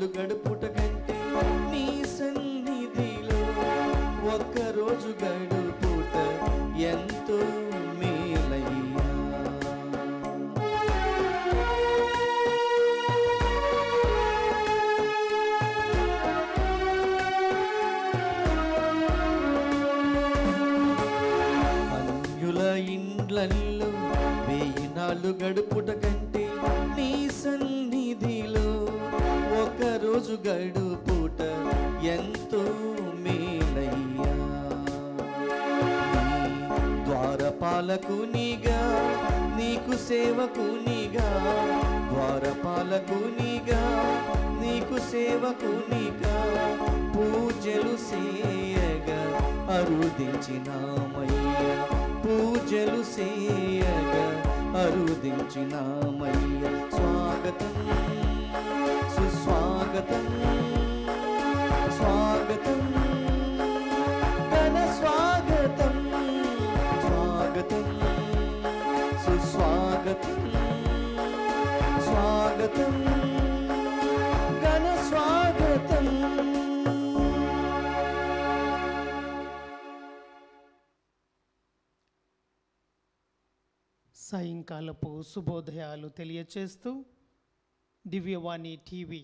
గడుపుట కంటే నీ సన్నిధిలో ఒక్క రోజు గడుపుట ఎంతో మేలయ్యా అన్యుల ఇండ్లల్లో వెయ్యి నాళ్ళు గడుపుట కంటే నీ సన్నిధిలో ఒక రోజు గడుపుట ఎంతో మేలయ్యా నీ ద్వారపాలకునిగా నీకు సేవకునిగా ద్వారపాలకునిగా నీకు సేవకునిగా పూజలు చేయగా అరుదించినామయ్యా పూజలు చేయగా అరుదించినామయ్యా స్వాగతం సుస్వాగతం స్వాగతం ఘన స్వాగతం స్వాగతం సుస్వాగతం స్వాగతం ఘన స్వాగతం సాయంకాలపు శుభోదయాలు తెలియచేస్తూ దివ్యవాణి టీవీ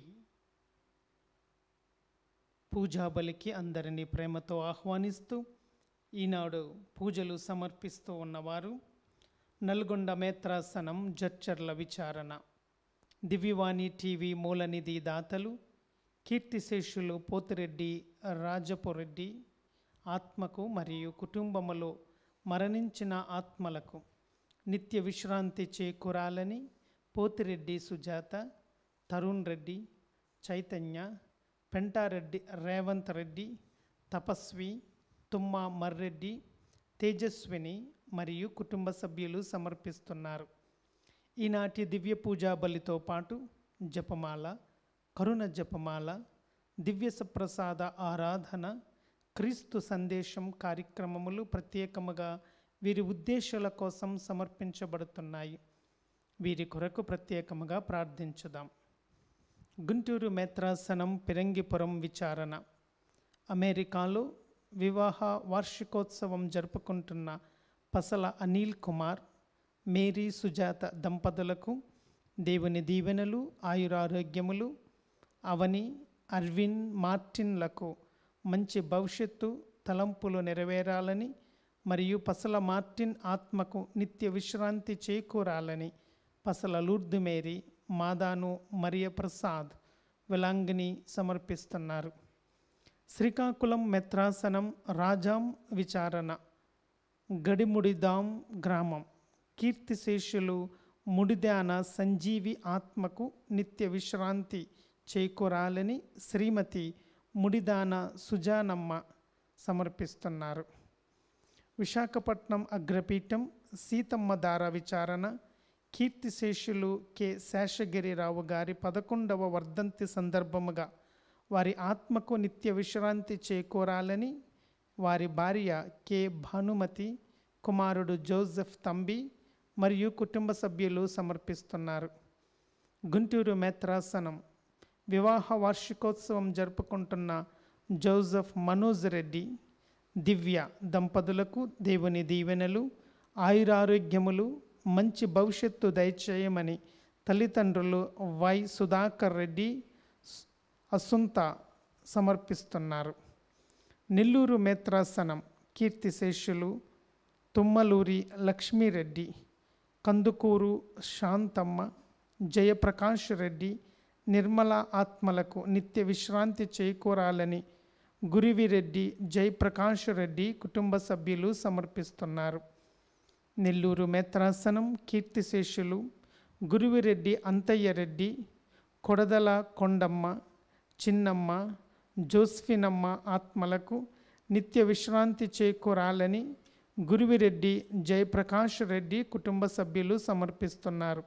పూజాబలికి అందరినీ ప్రేమతో ఆహ్వానిస్తూ ఈనాడు పూజలు సమర్పిస్తూ ఉన్నవారు నల్గొండ మేత్రాసనం జడ్చర్ల విచారణ దివ్యవాణి టీవీ మూలనిధి దాతలు కీర్తిశేషులు పోతిరెడ్డి రాజపురెడ్డి ఆత్మకు మరియు కుటుంబములో మరణించిన ఆత్మలకు నిత్య విశ్రాంతి చేకూరాలని పోతిరెడ్డి సుజాత తరుణ్ రెడ్డి చైతన్య పెంటారెడ్డి రేవంత్ రెడ్డి తపస్వి తుమ్మ మర్రెడ్డి తేజస్విని మరియు కుటుంబ సభ్యులు సమర్పిస్తున్నారు ఈనాటి దివ్య పూజా బలితో పాటు జపమాల కరుణ జపమాల దివ్య సప్రసాద ఆరాధన క్రీస్తు సందేశం కార్యక్రమములు ప్రత్యేకముగా వీరి ఉద్దేశాల కోసం సమర్పించబడుతున్నాయి వీరి కొరకు ప్రత్యేకముగా ప్రార్థించుదాం గుంటూరు మేత్రాసనం పిరంగిపురం విచారణ అమెరికాలో వివాహ వార్షికోత్సవం జరుపుకుంటున్న పసల అనిల్ కుమార్ మేరీ సుజాత దంపతులకు దేవుని దీవెనలు ఆయురారోగ్యములు అవని అర్విన్ మార్టిన్లకు మంచి భవిష్యత్తు తలంపులు నెరవేరాలని మరియు పసల మార్టిన్ ఆత్మకు నిత్య విశ్రాంతి చేకూరాలని పసల లూర్దు మేరీ మాదాను మరియ ప్రసాద్ విలాంగిని సమర్పిస్తున్నారు శ్రీకాకుళం మెత్రాసనం రాజాం విచారణ గడిముడిదాం గ్రామం కీర్తిశేషులు ముడిదాన సంజీవి ఆత్మకు నిత్య విశ్రాంతి చేకూరాలని శ్రీమతి ముడిదాన సుజానమ్మ సమర్పిస్తున్నారు విశాఖపట్నం అగ్రపీఠం సీతమ్మ దార విచారణ కీర్తిశేషులు కె శేషగిరిరావు గారి పదకొండవ వర్ధంతి సందర్భముగా వారి ఆత్మకు నిత్య విశ్రాంతి చేకూరాలని వారి భార్య కె భానుమతి కుమారుడు జోసెఫ్ తంబి మరియు కుటుంబ సభ్యులు సమర్పిస్తున్నారు గుంటూరు మేత్రాసనం వివాహ వార్షికోత్సవం జరుపుకుంటున్న జోసెఫ్ మనోజ్ రెడ్డి దివ్య దంపతులకు దేవుని దీవెనలు ఆయురారోగ్యములు మంచి భవిష్యత్తు దయచేయమని తల్లిదండ్రులు వై సుధాకర్ రెడ్డి అసుంత సమర్పిస్తున్నారు నెల్లూరు మేత్రాసనం కీర్తిశేషులు తుమ్మలూరి లక్ష్మీరెడ్డి కందుకూరు శాంతమ్మ జయప్రకాష్ రెడ్డి నిర్మల ఆత్మలకు నిత్య విశ్రాంతి చేకూరాలని గురివిరెడ్డి జయప్రకాష్ రెడ్డి కుటుంబ సభ్యులు సమర్పిస్తున్నారు నెల్లూరు మేత్రాసనం కీర్తిశేషులు గురువిరెడ్డి అంతయ్య రెడ్డి కొడదల కొండమ్మ చిన్నమ్మ జోస్ఫినమ్మ ఆత్మలకు నిత్య విశ్రాంతి చేకూరాలని గురువిరెడ్డి జయప్రకాష్ రెడ్డి కుటుంబ సభ్యులు సమర్పిస్తున్నారు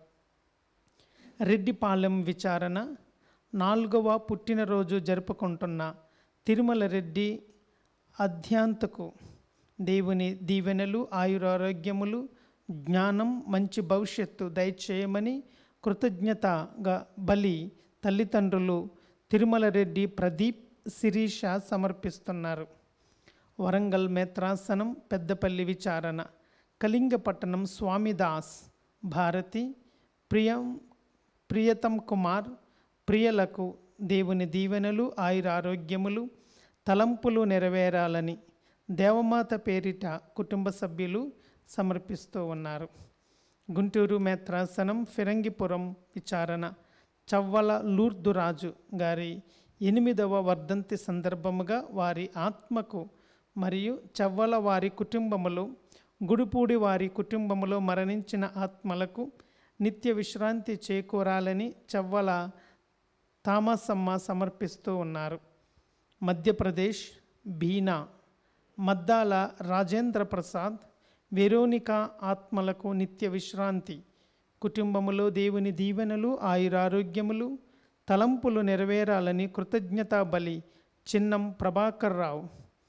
రెడ్డిపాలెం విచారణ నాలుగవ పుట్టినరోజు జరుపుకుంటున్న తిరుమల రెడ్డి అధ్యాంతకు దేవుని దీవెనలు ఆయురారోగ్యములు జ్ఞానం మంచి భవిష్యత్తు దయచేయమని కృతజ్ఞతగా బలి తల్లిదండ్రులు తిరుమల రెడ్డి ప్రదీప్ శిరీష సమర్పిస్తున్నారు వరంగల్ మేత్రాసనం పెద్దపల్లి విచారణ కళింగపట్టణం స్వామిదాస్ భారతి ప్రియం ప్రియతం కుమార్ ప్రియలకు దేవుని దీవెనలు ఆయురారోగ్యములు తలంపులు నెరవేరాలని దేవమాత పేరిట కుటుంబ సభ్యులు సమర్పిస్తూ ఉన్నారు గుంటూరు మేత్రాసనం ఫిరంగిపురం విచారణ చవ్వల లూర్దురాజు గారి ఎనిమిదవ వర్ధంతి సందర్భముగా వారి ఆత్మకు మరియు చవ్వల వారి కుటుంబములో గుడిపూడి వారి కుటుంబములో మరణించిన ఆత్మలకు నిత్య విశ్రాంతి చేకూరాలని చవ్వల తామసమ్మ సమర్పిస్తూ ఉన్నారు మధ్యప్రదేశ్ బీనా మద్దాల రాజేంద్ర ప్రసాద్ వెరోనికా ఆత్మలకు నిత్య విశ్రాంతి కుటుంబములో దేవుని దీవెనలు ఆయురారోగ్యములు తలంపులు నెరవేరాలని కృతజ్ఞతా బలి చిన్నం ప్రభాకర్ రావు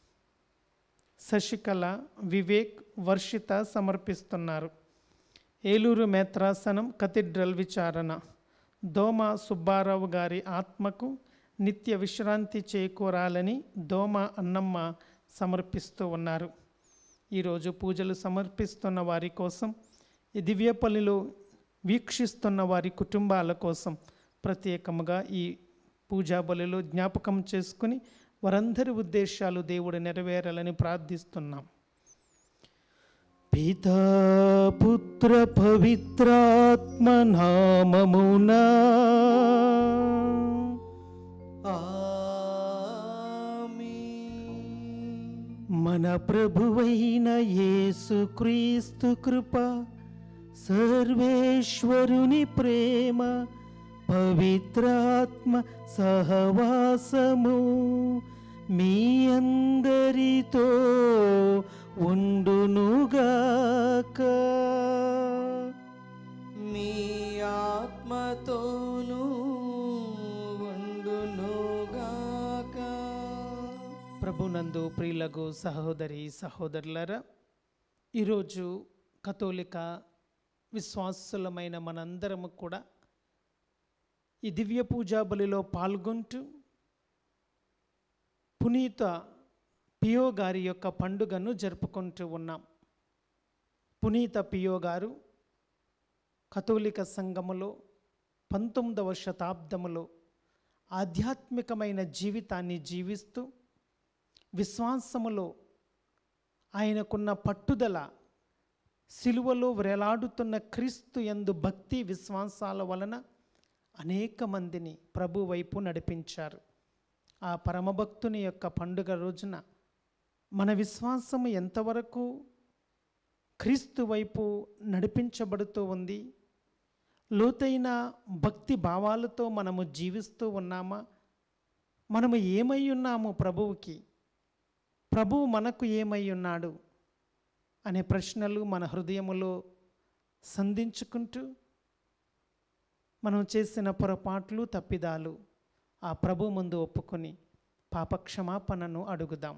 శశికళ వివేక్ వర్షిత సమర్పిస్తున్నారు ఏలూరు మేత్రాసనం కథిడ్రల్ విచారణ దోమ సుబ్బారావు గారి ఆత్మకు నిత్య విశ్రాంతి చేకూరాలని దోమ అన్నమ్మ సమర్పిస్తూ ఉన్నారు ఈరోజు పూజలు సమర్పిస్తున్న వారి కోసం ఈ దివ్యపల్లిలో వీక్షిస్తున్న వారి కుటుంబాల కోసం ప్రత్యేకముగా ఈ పూజా బలిలో జ్ఞాపకం చేసుకుని వారందరి ఉద్దేశాలు దేవుడు నెరవేరాలని ప్రార్థిస్తున్నాం పితా పుత్ర పవిత్రాత్మ నామమునా ఆమేన్. మన ప్రభువైన యేసుక్రీస్తు కృప సర్వేశ్వరుని ప్రేమ పవిత్రాత్మ సహవాసము మీ అందరితో ఉండునుగాక మీ ఆత్మతోనూ ఉండునుగాక ప్రభునందు ప్రియులకు సహోదరి సహోదరులరా ఈరోజు కథోలిక విశ్వాసులమైన మనందరము కూడా ఈ దివ్య పూజా బలిలో పాల్గొంటూ పునీత పియో గారి యొక్క పండుగను జరుపుకుంటూ ఉన్నాం పునీత పియో గారు కథోలిక సంఘములో పంతొమ్మిదవ శతాబ్దములో ఆధ్యాత్మికమైన జీవితాన్ని జీవిస్తూ విశ్వాసములో ఆయనకున్న పట్టుదల సిలువలో వ్రేలాడుతున్న క్రీస్తు యందు భక్తి విశ్వాసాల వలన అనేక మందిని ప్రభు వైపు నడిపించారు ఆ పరమభక్తుని యొక్క పండుగ రోజున మన విశ్వాసము ఎంతవరకు క్రీస్తు వైపు నడిపించబడుతూ ఉంది లోతైన భక్తి భావాలతో మనము జీవిస్తూ ఉన్నామా మనము ఏమై ఉన్నాము ప్రభువుకి ప్రభువు మనకు ఏమై ఉన్నాడు అనే ప్రశ్నలు మన హృదయములో సంధించుకుంటూ మనం చేసిన పొరపాట్లు తప్పిదాలు ఆ ప్రభు ముందు ఒప్పుకొని పాపక్షమాపణను అడుగుదాం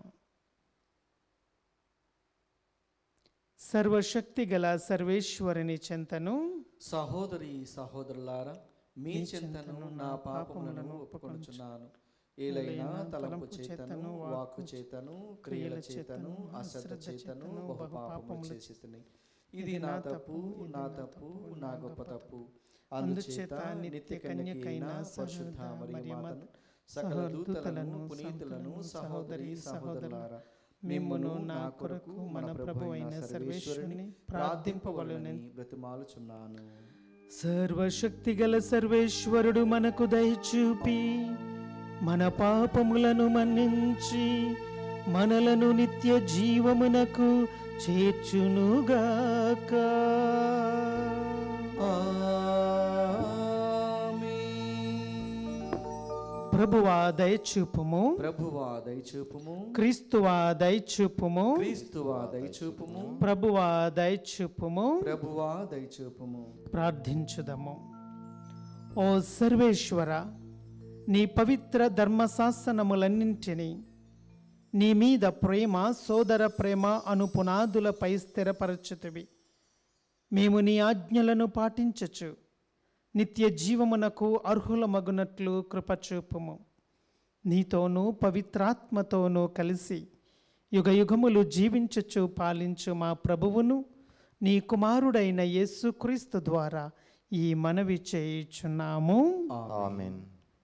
సర్వశక్తి గల సర్వేశ్వరుని చెంతను సహోదరి సహోదరులారా మీ చింతను నా పాపములను ఒప్పుకొనుచున్నాను ఏలైనా తలంపు చేతను వాక్కు చేతను క్రియల చేతను అశ్రద్ధ చేతను బహు పాపములు చేసితిని ఇది నా తప్పు నా తప్పు నా గొప్ప తప్పు అందుచేత నిత్య కన్యకైన పరిశుద్ధ మరియు మాతను సకల దూతలను పునీతులను సహోదరి సహోదరులారా మిమ్మును నా కొరకు మన ప్రభు అయిన సర్వేశ్వరుని ప్రార్థింపవలనని బ్రతిమాలుచున్నాను సర్వశక్తి గల సర్వేశ్వరుడు మనకు దయచూపి మన పాపములను మన్నించి మనలను నిత్య జీవమునకు చేర్చునుగాక ఆమేన్. ప్రభువా దయచూపుము ప్రభువా దయచూపుము క్రీస్తువా దయచూపుము క్రీస్తువా దయచూపుము ప్రభువా దయచూపుము ప్రభువా దయచూపుము ప్రార్థించుదము ఓ సర్వేశ్వర నీ పవిత్ర ధర్మశాసనములన్నింటినీ నీ మీద ప్రేమ సోదర ప్రేమ అను పునాదులపై స్థిరపరచుతివి మేము నీ ఆజ్ఞలను పాటించచ్చు నిత్య జీవమునకు అర్హులమగునట్లు కృపచూపుము నీతోనూ పవిత్రాత్మతోనూ కలిసి యుగ యుగములు జీవించుచు పాలించు మా ప్రభువును నీ కుమారుడైన యేసుక్రీస్తు ద్వారా ఈ మనవి చేయుచున్నాము ఆమెన్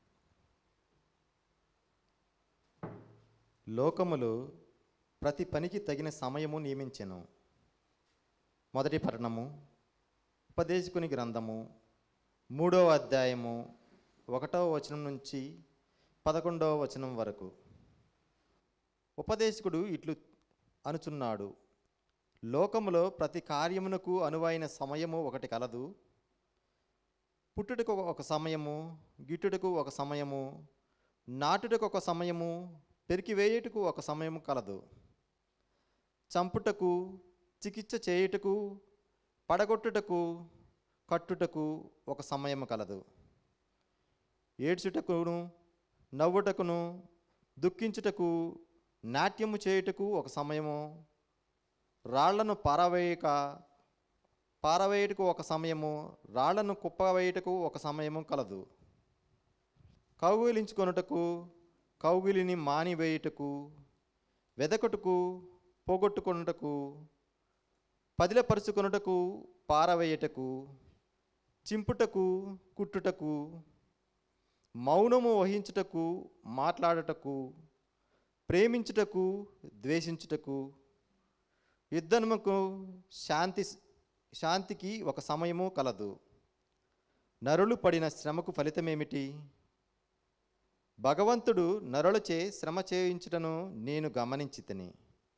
లోకములు ప్రతి పనికి తగిన సమయము నియమించెను మొదటి పట్టణము ఉపదేశకుని గ్రంథము మూడవ అధ్యాయము ఒకటవ వచనం నుంచి పదకొండవ వచనం వరకు ఉపదేశకుడు ఇట్లు అనుచున్నాడు లోకములో ప్రతి కార్యమునకు అనువైన సమయము ఒకటి కలదు పుట్టుటకు ఒక సమయము గిట్టుటకు ఒక సమయము నాటుటకు ఒక సమయము పెరికివేయుటకు ఒక సమయము కలదు చంపుటకు చికిత్స చేయుటకు పడగొట్టుటకు కట్టుటకు ఒక సమయము కలదు ఏడ్చుటకును నవ్వుటకును దుఃఖించుటకు నాట్యము చేయుటకు ఒక సమయము రాళ్లను పారవేయక పారవేయుటకు ఒక సమయము రాళ్లను కుప్పవేయుటకు ఒక సమయము కలదు కౌగిలించుకొనుటకు కౌగిలిని మానివేయుటకు వెదకటుకు పోగొట్టుకొనుటకు పదిలపరుచుకొనుటకు పారవేయుటకు చింపుటకు కుట్టుటకు మౌనము వహించుటకు మాట్లాడుటకు ప్రేమించుటకు ద్వేషించుటకు యుద్ధముకు శాంతి శాంతికి ఒక సమయము కలదు నరులు పడిన శ్రమకు ఫలితమేమిటి భగవంతుడు నరులచే శ్రమ చేయించుటను నేను గమనించి తిని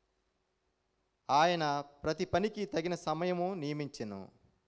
ఆయన ప్రతి పనికి తగిన సమయము నియమించెను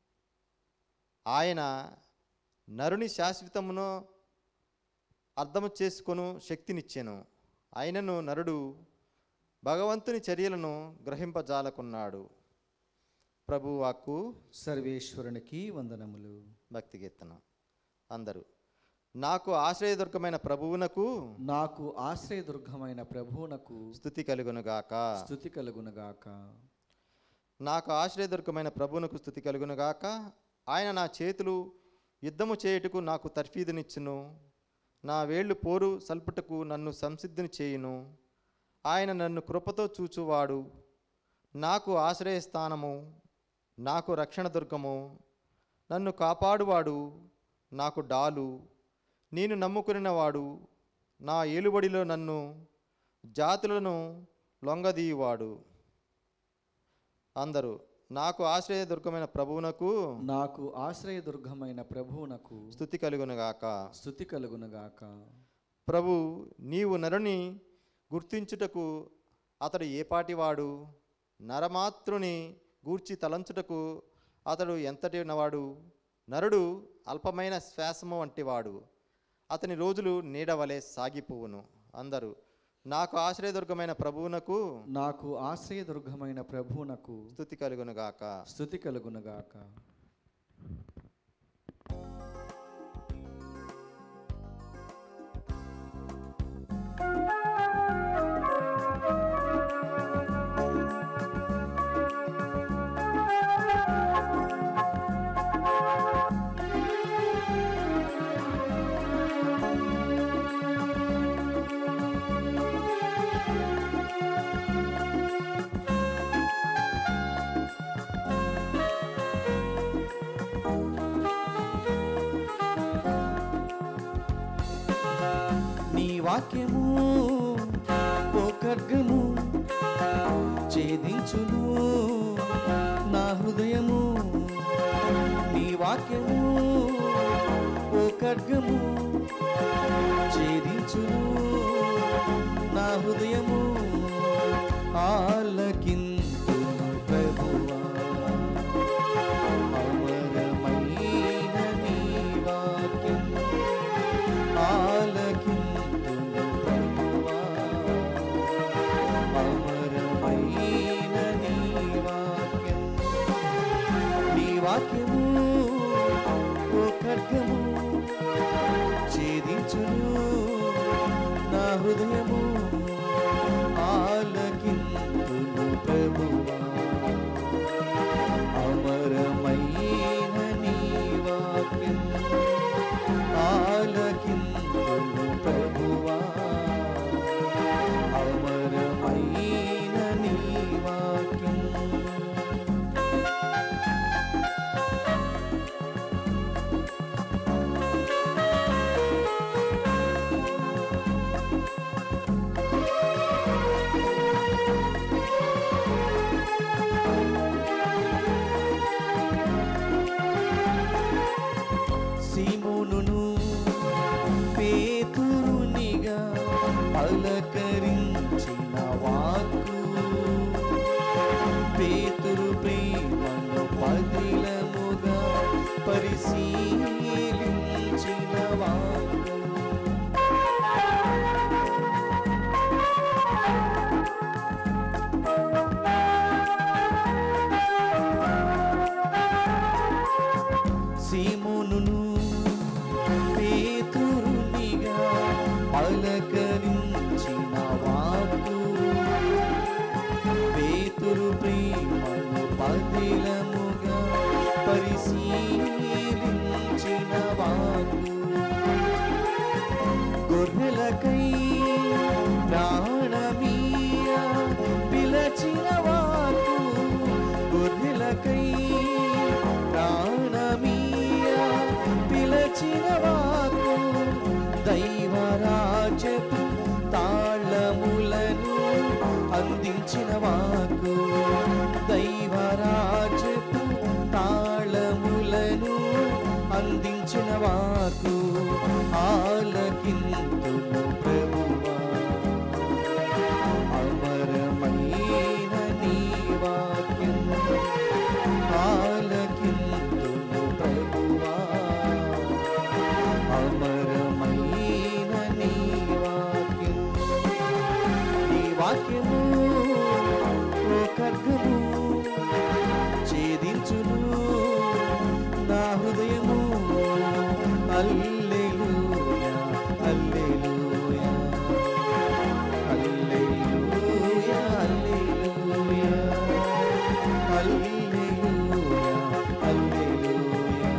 ఆయన నరుని శాశ్వతమును అర్థము చేసుకొను శక్తినిచ్చెను అయినను నరుడు భగవంతుని చర్యలను గ్రహింపజాలకున్నాడు ప్రభు వాక్కు సర్వేశ్వరునికి వందనములు భక్తి కీర్తన అందరూ నాకు ఆశ్రయదుర్గమైన ప్రభువునకు నాకు ఆశ్రయదుర్గమైన ప్రభువునకు స్థుతి కలుగునుగాక స్థుతి కలుగునగాక నాకు ఆశ్రయదుర్గమైన ప్రభువునకు స్థుతి కలుగునుగాక ఆయన నా చేతులు యుద్ధము చేయుటకు నాకు తర్ఫీదునిచ్చును నా వేళ్ళు పోరు సల్పుటకు నన్ను సంసిద్ధిని చేయును ఆయన నన్ను కృపతో చూచువాడు నాకు ఆశ్రయస్థానము నాకు రక్షణ దుర్గము నన్ను కాపాడువాడు నాకు డాలు నేను నమ్ముకునినవాడు నా ఏలుబడిలో నన్ను జాతులను లొంగదీయువాడు అందరూ నాకు ఆశ్రయదుర్గమైన ప్రభువునకు నాకు ఆశ్రయదుర్గమైన ప్రభువునకు స్థుతి కలుగునుగాక స్థుతి కలుగునగాక ప్రభు నీవు నరుని గుర్తించుటకు అతడు ఏపాటివాడు నరమాతృని గూర్చి తలంచుటకు అతడు ఎంతటి వాడు నరుడు అల్పమైన శ్వాసము వంటివాడు అతని రోజులు నీడవలే సాగిపోవును అందరూ నాకు ఆశ్రయదుర్గమైన ప్రభువునకు నాకు ఆశ్రయదుర్గమైన ప్రభువునకు స్థుతి కలుగునుగాక స్థుతి కలుగునగాక నీ వాక్యము ఓ ఖడ్గము ఛేదించును నా హృదయము నీ వాక్యము ఓ ఖడ్గము ఛేదించును నా హృదయము ఆలకింతును ప్రభువా అమరమైన నీ వాక్యం ఆలకింతును ప్రభువా అమరమైన నీ వాక్యం నీ వాక్యము ఓ ఖడ్గము ఛేదించును నా హృదయము ఆలకింతును ప్రభువా అమరమైన నీ వాక్యం ఆలకింతును ప్రభువా పలకరించిన వాక్కు పేతురు ప్రేమను పదిలముగా పరిశీలించిన వాక్కు సీమోనును పేతురునిగా పలకరించిన వాకు పేతురు ప్రేమను పదిలముగా పరిశీలించిన వాకు గొర్రెలకై ప్రాణమీయ పిలచిన వాకు గొర్రెలకై ప్రాణమీయ పిలచిన వాకు దైవరాజపు తాళములను అందించిన వాకు దైవరాజపు తాళములను అందించిన వాకు ఆలకింతును ప్రభువా అమరమైన నీ వాక్యం ఆలకింతును ప్రభువా అమరమైన నీ వాక్యం నీ వాక్యము ఓ ఖడ్గము ఛేదించును నా హృదయము అల్లెలూయా అల్లెలూయా అల్లెలూయా అల్లెలూయా అల్లెలూయా అల్లెలూయా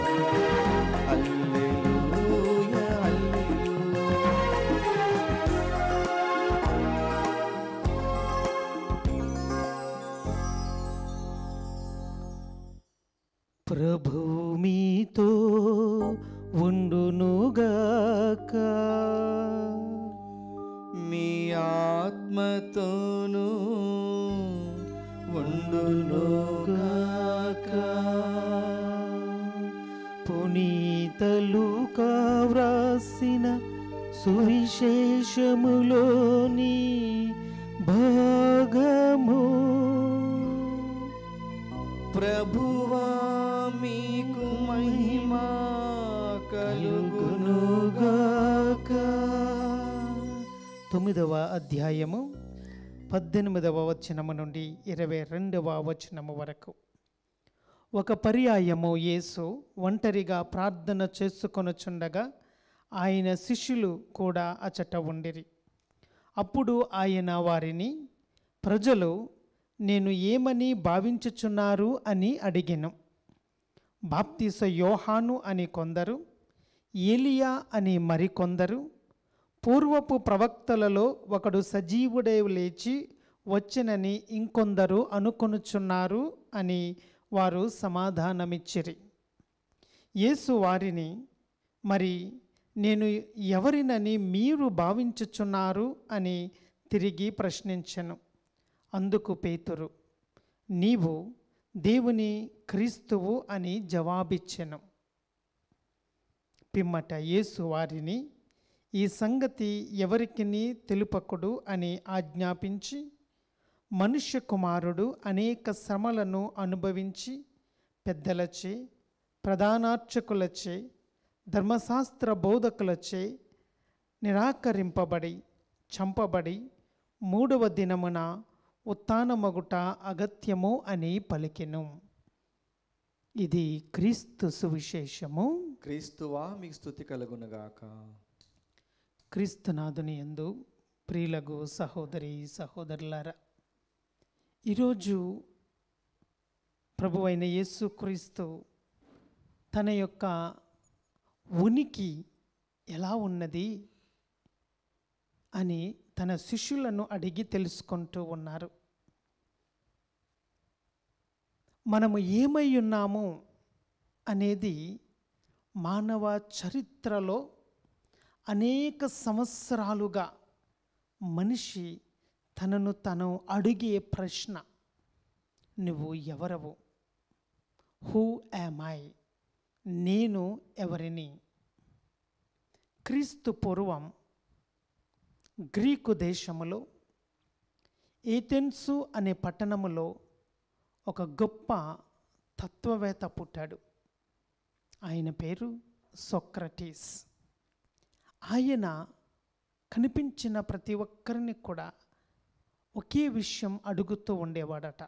అల్లెలూయా అల్లెలూయా ప్రభు మీతో ఉండునుగాక మీ ఆత్మతోను ఉండునుగాక పునీతలుకా వ్రాసిన సువిశేషములోని భాగము ప్రభువా మీకు మహిమ కలుగునుగాక తొమ్మిదవ అధ్యాయము పద్దెనిమిదవ వచనము నుండి ఇరవై రెండవ వచనము వరకు ఒక పర్యాయము యేసు ఒంటరిగా ప్రార్థన చేసుకొనుచుండగా ఆయన శిష్యులు కూడా అచట ఉండిరి అప్పుడు ఆయన వారిని ప్రజలు నేను ఏమని భావించుచున్నారు అని అడిగాను బాప్తీస యోహాను అని కొందరు ఏలియా అని మరికొందరు పూర్వపు ప్రవక్తలలో ఒకడు సజీవుడై లేచి వచ్చెనని ఇంకొందరు అనుకొనుచున్నారు అని వారు సమాధానమిచ్చిరి యేసు వారిని మరి నేను ఎవరినని మీరు భావించుచున్నారు అని తిరిగి ప్రశ్నించెను అందుకు పేతురు నీవు దేవుని క్రీస్తువు అని జవాబిచ్చెను పిమ్మట యేసు వారిని ఈ సంగతి ఎవరికిని తెలుపకుడు అని ఆజ్ఞాపించి మనుష్య కుమారుడు అనేక శ్రమలను అనుభవించి పెద్దలచే ప్రధానార్చకులచే ధర్మశాస్త్ర బోధకులచే నిరాకరింపబడి చంపబడి మూడవ దినమున ఉత్థానమగుట అగత్యము అని పలికెను ఇది క్రీస్తు సువిశేషము క్రీస్తువా మీకు స్థుతి కలుగునుగాక క్రీస్తునాథుని యందు ప్రియులగు సహోదరి సహోదరులారా ఈరోజు ప్రభు అయిన యేసు క్రీస్తు తన యొక్క ఉనికి ఎలా ఉన్నది అని తన శిష్యులను అడిగి తెలుసుకుంటూ ఉన్నారు మనము ఏమై ఉన్నాము అనేది మానవ చరిత్రలో అనేక సంవత్సరాలుగా మనిషి తనను తను అడిగే ప్రశ్న నువ్వు ఎవరవు హూ యామ్ ఐ నేను ఎవరిని క్రీస్తు పూర్వం గ్రీకు దేశములో ఏథెన్సు అనే పట్టణములో ఒక గొప్ప తత్వవేత్త పుట్టాడు ఆయన పేరు సోక్రటీస్ ఆయన కనిపించిన ప్రతి ఒక్కరిని కూడా ఒకే విషయం అడుగుతూ ఉండేవాడట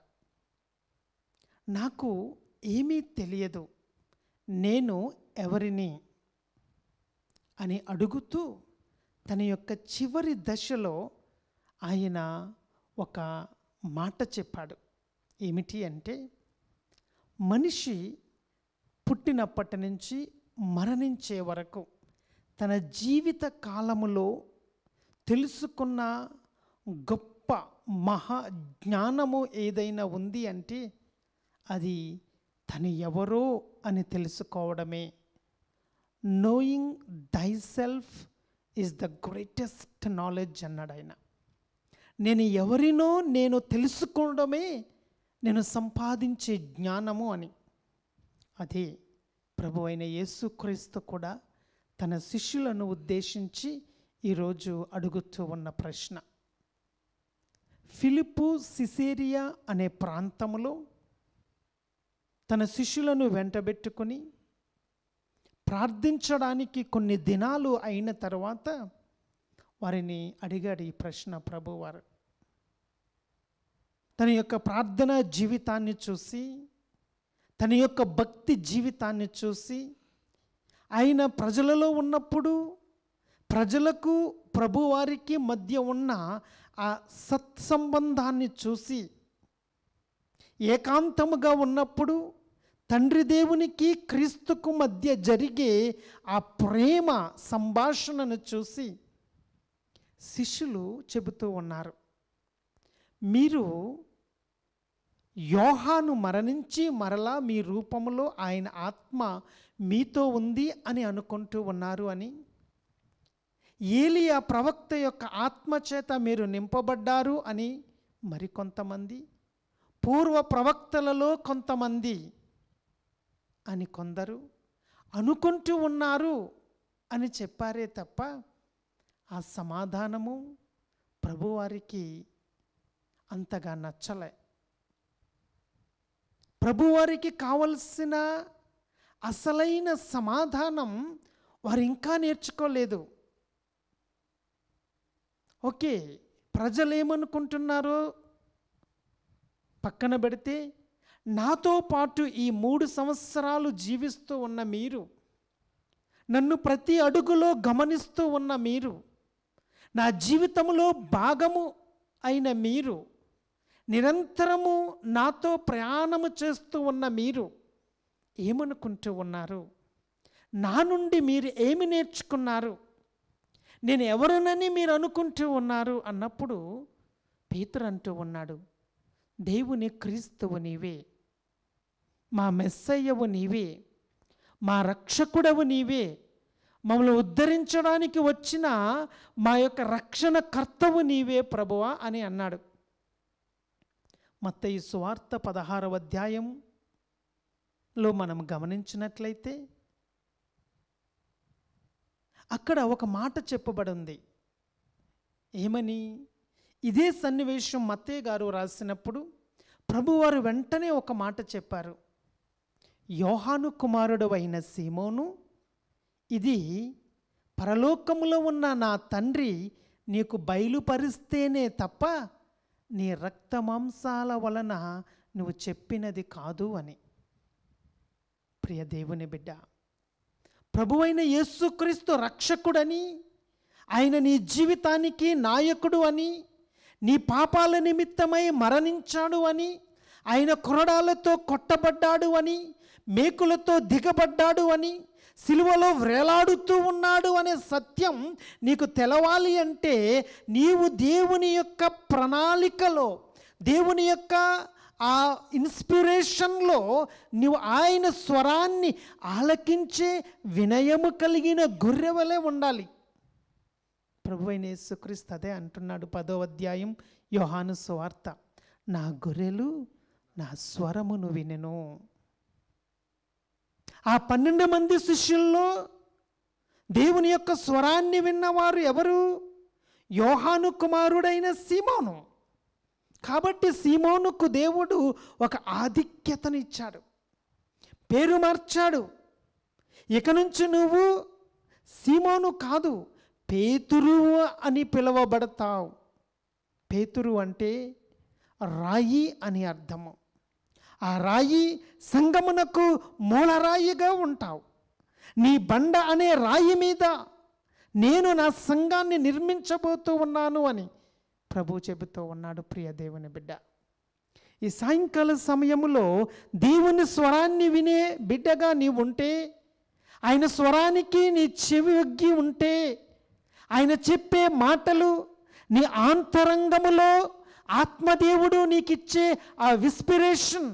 నాకు ఏమీ తెలియదు నేను ఎవరిని అని అడుగుతూ తన యొక్క చివరి దశలో ఆయన ఒక మాట చెప్పాడు ఏమిటి అంటే మనిషి పుట్టినప్పటి నుంచి మరణించే వరకు తన జీవిత కాలములో తెలుసుకున్న గొప్ప మహా జ్ఞానము ఏదైనా ఉంది అంటే అది తను ఎవరో అని తెలుసుకోవడమే knowing thy self is the greatest knowledge అన్నాడు ఆయన నేను ఎవరినో నేను తెలుసుకోవడమే నేను సంపాదించే జ్ఞానము అని అదే ప్రభు అయిన యేసుక్రీస్తు కూడా తన శిష్యులను ఉద్దేశించి ఈరోజు అడుగుతూ ఉన్న ప్రశ్న ఫిలిపు సిసేరియా అనే ప్రాంతములో తన శిష్యులను వెంటబెట్టుకొని ప్రార్థించడానికి కొన్ని దినాలు అయిన తర్వాత వారిని అడిగాడు ఈ ప్రశ్న ప్రభువారు తన యొక్క ప్రార్థన జీవితాన్ని చూసి తన యొక్క భక్తి జీవితాన్ని చూసి ఆయన ప్రజలలో ఉన్నప్పుడు ప్రజలకు ప్రభువారికి మధ్య ఉన్న ఆ సత్సంబంధాన్ని చూసి ఏకాంతముగా ఉన్నప్పుడు తండ్రి దేవునికి క్రీస్తుకు మధ్య జరిగే ఆ ప్రేమ సంభాషణను చూసి శిష్యులు చెబుతూ ఉన్నారు మీరు యోహాను మరణించి మరలా మీ రూపంలో ఆయన ఆత్మ మీతో ఉంది అని అనుకుంటూ ఉన్నారు అని ఏలియా ప్రవక్త యొక్క ఆత్మ చేత మీరు నింపబడ్డారు అని మరికొంతమంది పూర్వ ప్రవక్తలలో కొంతమంది అని కొందరు అనుకుంటూ ఉన్నారు అని చెప్పారే తప్ప ఆ సమాధానము ప్రభువారికి అంతగా నచ్చలే ప్రభువారికి కావలసిన అసలైన సమాధానం వారు ఇంకా నేర్చుకోలేదు ఓకే ప్రజలు ఏమనుకుంటున్నారో పక్కన పెడితే నాతో పాటు ఈ మూడు సంవత్సరాలు జీవిస్తూ ఉన్న మీరు నన్ను ప్రతి అడుగులో గమనిస్తూ ఉన్న మీరు నా జీవితంలో భాగము అయిన మీరు నిరంతరము నాతో ప్రయాణము చేస్తూ ఉన్న మీరు ఏమనుకుంటూ ఉన్నారు నా నుండి మీరు ఏమి నేర్చుకున్నారు నేను ఎవరునని మీరు అనుకుంటూ ఉన్నారు అన్నప్పుడు పీతరు అంటూ ఉన్నాడు దేవుని క్రీస్తువు నీవే మా మెస్సయ్యవు నీవే మా రక్షకుడవు నీవే మమ్మల్ని ఉద్ధరించడానికి వచ్చిన మా యొక్క రక్షణ కర్తవు నీవే ప్రభువా అని అన్నాడు మత్తయి సువార్త పదహారవ అధ్యాయంలో మనం గమనించినట్లయితే అక్కడ ఒక మాట చెప్పబడి ఉంది ఏమని ఇదే సన్నివేశం మత్తయ్య గారు రాసినప్పుడు ప్రభువారు వెంటనే ఒక మాట చెప్పారు యోహాను కుమారుడు అయిన సీమోను ఇది పరలోకములో ఉన్న నా తండ్రి నీకు బయలుపరిస్తేనే తప్ప నీ రక్త మాంసాల వలన నువ్వు చెప్పినది కాదు అని ప్రియ దేవుని బిడ్డ ప్రభువైన యేసుక్రీస్తు రక్షకుడని ఆయన నీ జీవితానికి నాయకుడు అని నీ పాపాల నిమిత్తమై మరణించాడు అని ఆయన కొరడాలతో కొట్టబడ్డాడు అని మేకులతో దిగబడ్డాడు అని సిలువలో వ్రేలాడుతూ ఉన్నాడు అనే సత్యం నీకు తెలవాలి అంటే నీవు దేవుని యొక్క ప్రణాళికలో దేవుని యొక్క ఆ ఇన్స్పిరేషన్లో నీవు ఆయన స్వరాన్ని ఆలకించే వినయము కలిగిన గొర్రెవలే ఉండాలి ప్రభు అయిన యేసుక్రీస్తు అదే అంటున్నాడు పదో అధ్యాయం యోహాను సువార్త నా గొర్రెలు నా స్వరమును వినెను ఆ పన్నెండు మంది శిష్యుల్లో దేవుని యొక్క స్వరాన్ని విన్నవారు ఎవరు యోహాను కుమారుడైన సీమోను కాబట్టి సీమోనుకు దేవుడు ఒక ఆధిక్యతనిచ్చాడు పేరు మార్చాడు ఇక నుంచి నువ్వు సీమోను కాదు పేతురు అని పిలువబడతావు పేతురు అంటే రాయి అని అర్థము ఆ రాయి సంగమునకు మూలరాయిగా ఉంటావు నీ బండ అనే రాయి మీద నేను నా సంఘాన్ని నిర్మించబోతూ ఉన్నాను అని ప్రభు చెబుతూ ఉన్నాడు ప్రియ దేవుని బిడ్డ ఈ సాయంకాల సమయములో దేవుని స్వరాన్ని వినే బిడ్డగా నీవు ఉంటే ఆయన స్వరానికి నీ చెవి ఒగ్గి ఉంటే ఆయన చెప్పే మాటలు నీ ఆంతరంగములో ఆత్మదేవుడు నీకిచ్చే ఆ విస్పిరేషన్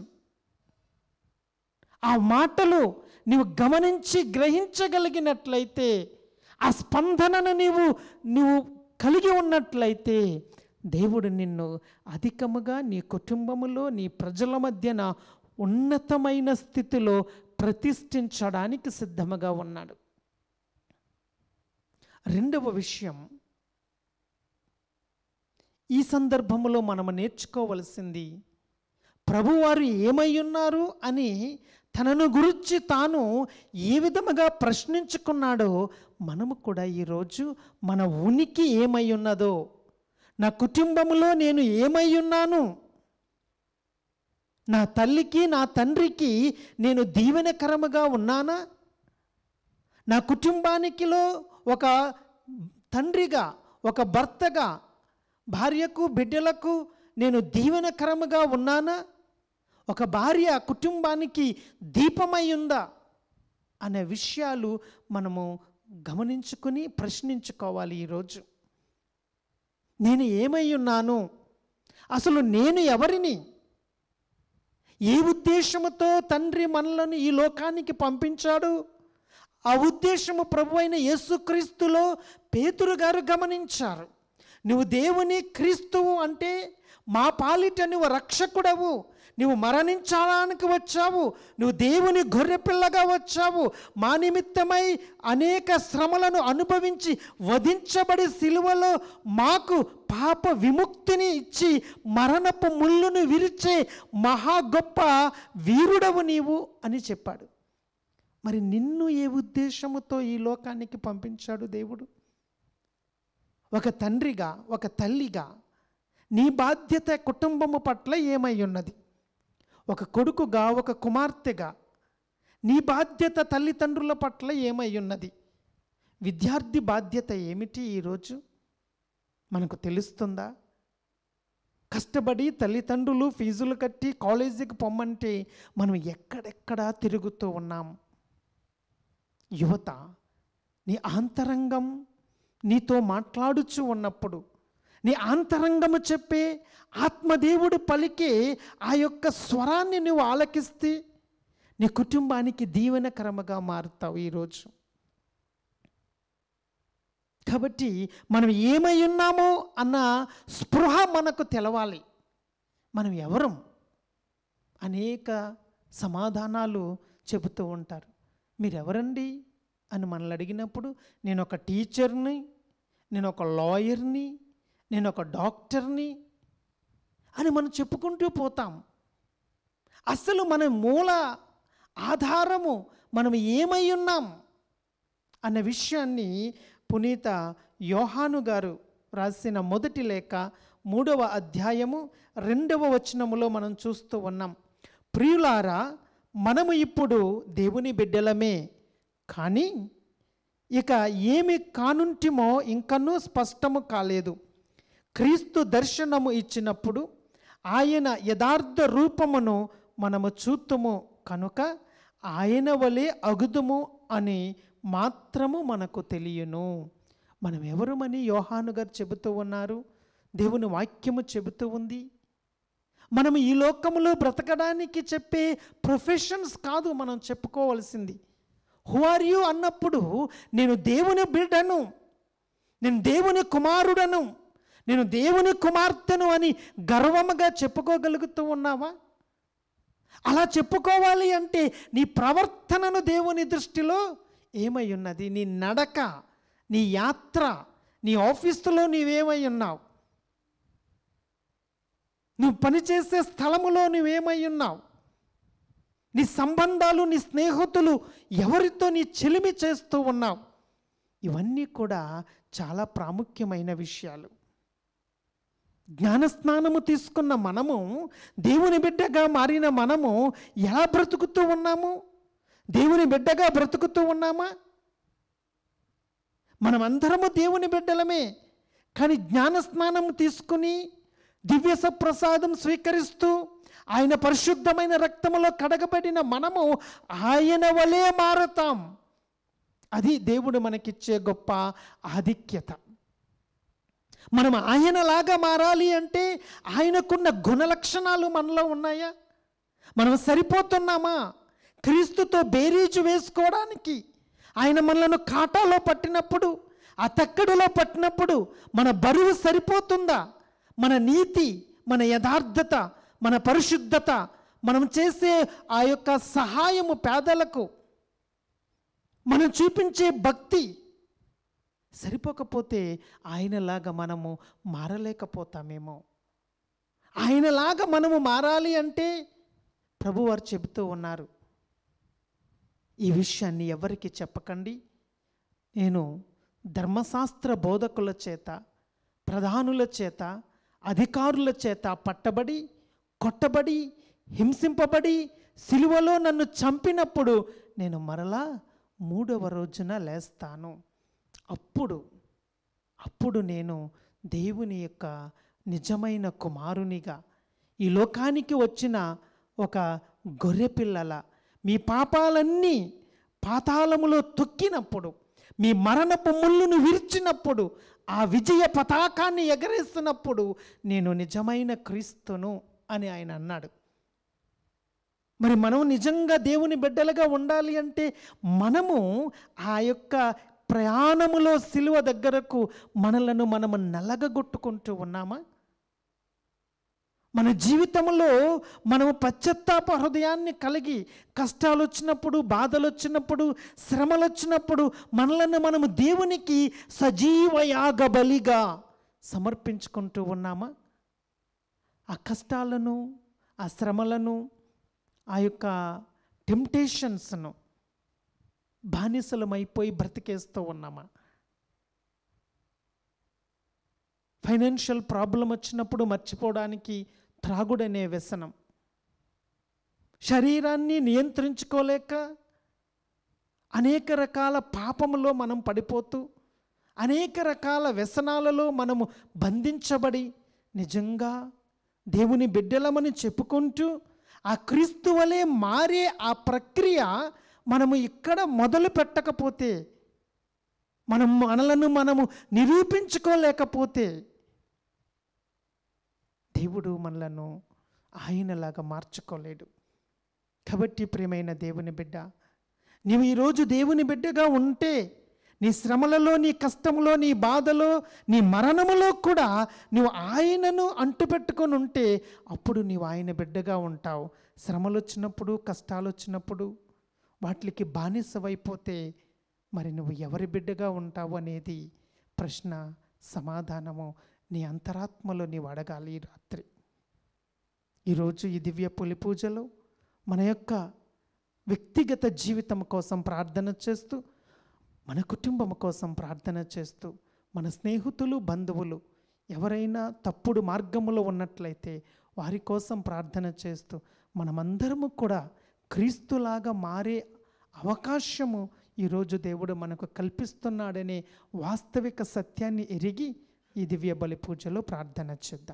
ఆ మాటలు నీవు గమనించి గ్రహించగలిగినట్లయితే ఆ స్పందనను నీవు నువ్వు కలిగి ఉన్నట్లయితే దేవుడు నిన్ను అధికముగా నీ కుటుంబములో నీ ప్రజల మధ్యన ఉన్నతమైన స్థితిలో ప్రతిష్ఠించడానికి సిద్ధముగా ఉన్నాడు రెండవ విషయం ఈ సందర్భంలో మనము నేర్చుకోవలసింది ప్రభువారు ఏమై ఉన్నారు అని తనను గురించి తాను ఏ విధముగా ప్రశ్నించుకున్నాడో మనము కూడా ఈరోజు మన ఉనికి ఏమై ఉన్నదో నా కుటుంబంలో నేను ఏమై ఉన్నాను నా తల్లికి నా తండ్రికి నేను దీవెనకరముగా ఉన్నానా నా కుటుంబానికిలో ఒక తండ్రిగా ఒక భర్తగా భార్యకు బిడ్డలకు నేను దీవెనకరముగా ఉన్నానా ఒక భార్య కుటుంబానికి దీపమై ఉందా అనే విషయాలు మనము గమనించుకుని ప్రశ్నించుకోవాలి ఈరోజు నేను ఏమై ఉన్నాను అసలు నేను ఎవరిని ఏ ఉద్దేశముతో తండ్రి మనలను ఈ లోకానికి పంపించాడు ఆ ఉద్దేశము ప్రభు అయిన యేసుక్రీస్తులో పేతురు గారు గమనించారు నువ్వు దేవుని క్రీస్తువు అంటే మా పాలిట నువ్వు రక్షకుడవు నువ్వు మరణించడానికి వచ్చావు నువ్వు దేవుని గొర్రెపిల్లగా వచ్చావు మా నిమిత్తమై అనేక శ్రమలను అనుభవించి వధించబడి సిలువలో మాకు పాప విముక్తిని ఇచ్చి మరణపు ముళ్ళును విరిచే మహా గొప్ప వీరుడవు నీవు అని చెప్పాడు మరి నిన్ను ఏ ఉద్దేశముతో ఈ లోకానికి పంపించాడు దేవుడు ఒక తండ్రిగా ఒక తల్లిగా నీ బాధ్యత కుటుంబము పట్ల ఏమై ఉన్నది ఒక కొడుకుగా ఒక కుమార్తెగా నీ బాధ్యత తల్లిదండ్రుల పట్ల ఏమై ఉన్నది విద్యార్థి బాధ్యత ఏమిటి ఈరోజు మనకు తెలుస్తుందా కష్టపడి తల్లిదండ్రులు ఫీజులు కట్టి కాలేజీకి పొమ్మంటే మనం ఎక్కడెక్కడా తిరుగుతూ ఉన్నాం యువత నీ ఆంతరంగం నీతో మాట్లాడుచు ఉన్నప్పుడు నీ ఆంతరంగము చెప్పే ఆత్మదేవుడు పలికే ఆ యొక్క స్వరాన్ని నువ్వు ఆలకిస్తే నీ కుటుంబానికి దీవెనకరముగా మారుతావు ఈరోజు కాబట్టి మనం ఏమై ఉన్నామో అన్న స్పృహ మనకు తెలవాలి మనం ఎవరం అనేక సమాధానాలు చెబుతూ ఉంటారు మీరెవరండి అని మనల్ని అడిగినప్పుడు నేను ఒక టీచర్ని నేను ఒక లాయర్ని నేను ఒక డాక్టర్ని అని మనం చెప్పుకుంటూ పోతాం అసలు మన మూల ఆధారము మనం ఏమై ఉన్నాం అన్న విషయాన్ని పునీత యోహాను గారు రాసిన మొదటి లేఖ మూడవ అధ్యాయము రెండవ వచనములో మనం చూస్తూ ఉన్నాం ప్రియులారా మనము ఇప్పుడు దేవుని బిడ్డలమే కానీ ఇక ఏమి కానుంటిమో ఇంకనూ స్పష్టము కాలేదు క్రీస్తు దర్శనము ఇచ్చినప్పుడు ఆయన యథార్థ రూపమును మనము చూతుము కనుక ఆయన వలె అగుదుము అని మాత్రము మనకు తెలియను మనం ఎవరమని యోహాను గారు చెబుతూ ఉన్నారు దేవుని వాక్యము చెబుతూ ఉంది మనం ఈ లోకములో బ్రతకడానికి చెప్పే ప్రొఫెషన్స్ కాదు మనం చెప్పుకోవలసింది హు ఆర్ యూ అన్నప్పుడు నేను దేవుని బిడ్డను నేను దేవుని కుమారుడను నేను దేవుని కుమార్తెను అని గర్వముగా చెప్పుకోగలుగుతూ ఉన్నావా అలా చెప్పుకోవాలి అంటే నీ ప్రవర్తనను దేవుని దృష్టిలో ఏమై ఉన్నది నీ నడక నీ యాత్ర నీ ఆఫీసులో నీవేమై ఉన్నావు నువ్వు పనిచేసే స్థలములో నువ్వేమై ఉన్నావు నీ సంబంధాలు నీ స్నేహితులు ఎవరితో నీ చెలిమి చేస్తూ ఉన్నావు ఇవన్నీ కూడా చాలా ప్రాముఖ్యమైన విషయాలు జ్ఞానస్నానము తీసుకున్న మనము దేవుని బిడ్డగా మారిన మనము ఎలా బ్రతుకుతూ ఉన్నాము దేవుని బిడ్డగా బ్రతుకుతూ ఉన్నామా మనమందరము దేవుని బిడ్డలమే కానీ జ్ఞానస్నానం తీసుకుని దివ్య సప్రసాదం స్వీకరిస్తూ ఆయన పరిశుద్ధమైన రక్తములో కడగబడిన మనము ఆయన వలే మారతాం అది దేవుడు మనకిచ్చే గొప్ప ఆధిక్యత మనం ఆయనలాగా మారాలి అంటే ఆయనకున్న గుణలక్షణాలు మనలో ఉన్నాయా మనం సరిపోతున్నామా క్రీస్తుతో బేరీజు వేసుకోవడానికి ఆయన మనలను కాటాలో పట్టినప్పుడు ఆ తక్కడిలో పట్టినప్పుడు మన బరువు సరిపోతుందా మన నీతి మన యథార్థత మన పరిశుద్ధత మనం చేసే ఆ యొక్క సహాయము పేదలకు మనం చూపించే భక్తి సరిపోకపోతే ఆయనలాగా మనము మారలేకపోతామేమో ఆయనలాగా మనము మారాలి అంటే ప్రభువారు చెబుతూ ఉన్నారు ఈ విషయాన్ని ఎవరికి చెప్పకండి నేను ధర్మశాస్త్ర బోధకుల చేత ప్రధానుల చేత అధికారుల చేత పట్టబడి కొట్టబడి హింసింపబడి సిలువలో నన్ను చంపినప్పుడు నేను మరలా మూడవ రోజున లేస్తాను అప్పుడు అప్పుడు నేను దేవుని యొక్క నిజమైన కుమారునిగా ఈ లోకానికి వచ్చిన ఒక గొర్రెపిల్లల మీ పాపాలన్నీ పాతాళములో తొక్కినప్పుడు మీ మరణపు ముళ్ళును విరిచినప్పుడు ఆ విజయ పతాకాన్ని ఎగరేస్తున్నప్పుడు నేను నిజమైన క్రీస్తును అని ఆయన అన్నాడు మరి మనం నిజంగా దేవుని బిడ్డలుగా ఉండాలి అంటే మనము ఆ యొక్క ప్రయాణములో సిలువ దగ్గరకు మనలను మనము నలగగొట్టుకుంటూ ఉన్నామా మన జీవితంలో మనము పశ్చత్తాప హృదయాన్ని కలిగి కష్టాలు వచ్చినప్పుడు బాధలు వచ్చినప్పుడు శ్రమలు వచ్చినప్పుడు మనలను మనము దేవునికి సజీవ యాగ బలిగా సమర్పించుకుంటూ ఉన్నామా ఆ కష్టాలను ఆ శ్రమలను ఆ యొక్క టెంప్టేషన్స్ను బానిసలమైపోయి బ్రతికేస్తూ ఉన్నామా ఫైనాన్షియల్ ప్రాబ్లం వచ్చినప్పుడు మర్చిపోవడానికి త్రాగుడనే వ్యసనం శరీరాన్ని నియంత్రించుకోలేక అనేక రకాల పాపములో మనం పడిపోతూ అనేక రకాల వ్యసనాలలో మనము బంధించబడి నిజంగా దేవుని బిడ్డలమని చెప్పుకుంటూ ఆ క్రీస్తు వలె మారే ఆ ప్రక్రియ మనము ఇక్కడ మొదలు పెట్టకపోతే మనం మనలను మనము నిరూపించుకోలేకపోతే దేవుడు మనలను ఆయనలాగా మార్చుకోలేడు కాబట్టి ప్రియమైన దేవుని బిడ్డ నీవు ఈరోజు దేవుని బిడ్డగా ఉంటే నీ శ్రమలలో నీ కష్టములో నీ బాధలో నీ మరణములో కూడా నువ్వు ఆయనను అంటుపెట్టుకొని ఉంటే అప్పుడు నీవు ఆయన బిడ్డగా ఉంటావు శ్రమలు వచ్చినప్పుడు కష్టాలు వచ్చినప్పుడు వాటికి బానిసవైపోతే మరి నువ్వు ఎవరి బిడ్డగా ఉంటావు అనేది ప్రశ్న సమాధానము నీ అంతరాత్మలో నీవు అడగాలి ఈ రాత్రి ఈరోజు ఈ దివ్య పులి పూజలో మన యొక్క వ్యక్తిగత జీవితం కోసం ప్రార్థన చేస్తూ మన కుటుంబం కోసం ప్రార్థన చేస్తూ మన స్నేహితులు బంధువులు ఎవరైనా తప్పుడు మార్గములో ఉన్నట్లయితే వారి కోసం ప్రార్థన చేస్తూ మనమందరము కూడా క్రీస్తులాగా మారే అవకాశము ఈరోజు దేవుడు మనకు కల్పిస్తున్నాడనే వాస్తవిక సత్యాన్ని ఎరిగి ఈ దివ్య బలి పూజలో ప్రార్థన చేద్దాం